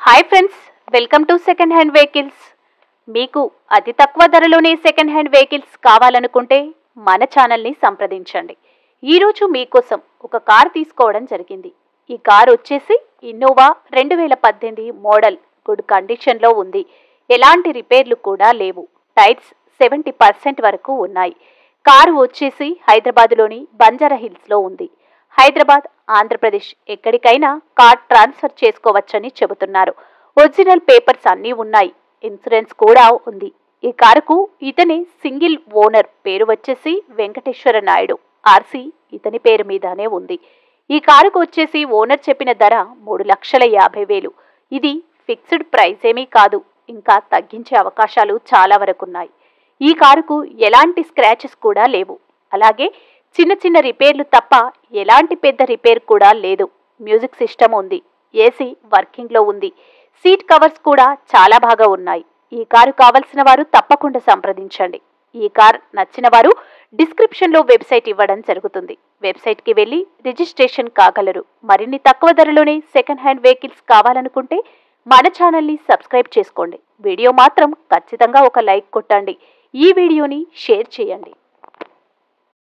hi friends welcome to second hand vehicles మీకు అతి తక్కువ ధరలోనే సెకండ్ హ్యాండ్ వెహికల్స్ కావాలనుకుంటే మన ఛానల్ని సంప్రదించండి ఈరోజు మీకోసం ఒక కార్ తీసుకోవడం జరిగింది ఈ కార్ వచ్చేసి ఇన్నోవా రెండు వేల పద్దెనిమిది మోడల్ గుడ్ కండిషన్లో ఉంది ఎలాంటి రిపేర్లు కూడా లేవు టైర్స్ సెవెంటీ పర్సెంట్ వరకు ఉన్నాయి కారు వచ్చేసి హైదరాబాద్లోని బంజారా హిల్స్లో ఉంది హైదరాబాద్ ఆంధ్రప్రదేశ్ ఎక్కడికైనా కార్ ట్రాన్స్ఫర్ చేసుకోవచ్చని చెబుతున్నారు ఒరిజినల్ పేపర్స్ అన్నీ ఉన్నాయి ఇన్సూరెన్స్ కూడా ఉంది ఈ కారుకు ఇతని సింగిల్ ఓనర్ పేరు వచ్చేసి వెంకటేశ్వర నాయుడు ఆర్సీ ఇతని పేరు మీదనే ఉంది ఈ కారుకు వచ్చేసి ఓనర్ చెప్పిన ధర మూడు లక్షల యాభై వేలు ఇది ఫిక్స్డ్ ప్రైస్ ఏమీ కాదు ఇంకా తగ్గించే అవకాశాలు చాలా వరకు ఉన్నాయి ఈ కారుకు ఎలాంటి స్క్రాచెస్ కూడా లేవు అలాగే చిన్న చిన్న రిపేర్లు తప్ప ఎలాంటి పెద్ద రిపేర్ కూడా లేదు మ్యూజిక్ సిస్టమ్ ఉంది ఏసీ వర్కింగ్లో ఉంది సీట్ కవర్స్ కూడా చాలా బాగా ఉన్నాయి ఈ కారు కావలసిన వారు తప్పకుండా సంప్రదించండి ఈ కార్ నచ్చిన వారు డిస్క్రిప్షన్లో వెబ్సైట్ ఇవ్వడం జరుగుతుంది వెబ్సైట్కి వెళ్ళి రిజిస్ట్రేషన్ కాగలరు మరిన్ని తక్కువ ధరలోనే సెకండ్ హ్యాండ్ వెహికల్స్ కావాలనుకుంటే మన ఛానల్ని సబ్స్క్రైబ్ చేసుకోండి వీడియో మాత్రం ఖచ్చితంగా ఒక లైక్ కొట్టండి ఈ వీడియోని షేర్ చేయండి